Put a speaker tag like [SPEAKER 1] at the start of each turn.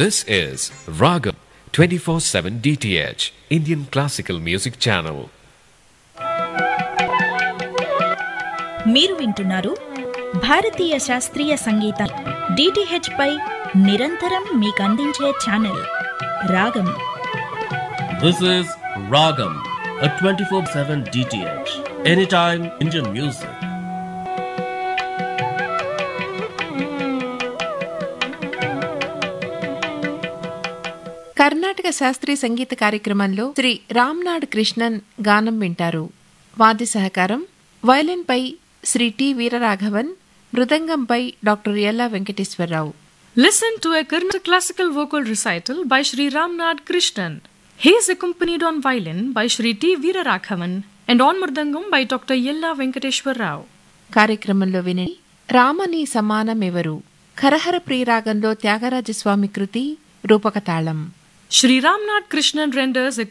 [SPEAKER 1] This is Ragam 24/7 DTH Indian Classical Music Channel.
[SPEAKER 2] మీరు వింటున్నారు భారతీయ శాస్త్రీయ సంగీతం డిటిహెచ్ పై నిరంతరం మీకు అందించే ఛానల్ రాగం
[SPEAKER 3] This is Ragam, a 24 7 DTH. Anytime Indian music.
[SPEAKER 4] Karnataka శాస్త్రీయ సంగీత కార్యక్రమంలో శ్రీ రామ్నాడ్ కృష్ణన్ గానం వింటారు వాద్య సహకారం వయలిన్పై శ్రీ టి వీరరాఘవన్ మృదంగంపై డాక్టర్ ఎల్లా Venkateswararao
[SPEAKER 5] Listen to a Karnataka classical vocal recital by Sri Ramnath Krishnan. He is accompanied on violin by Sri T. Veeraraghavan and on mridangam by Dr. Yella Venkateshwar Rao.
[SPEAKER 4] కార్యక్రమంలో విని రామని సమానమెవరు ఖరహర ప్రియరాగంలో త్యాగరాజస్వామి కృతి రూపకతాళం
[SPEAKER 5] Sri Ramnath Krishnan renders a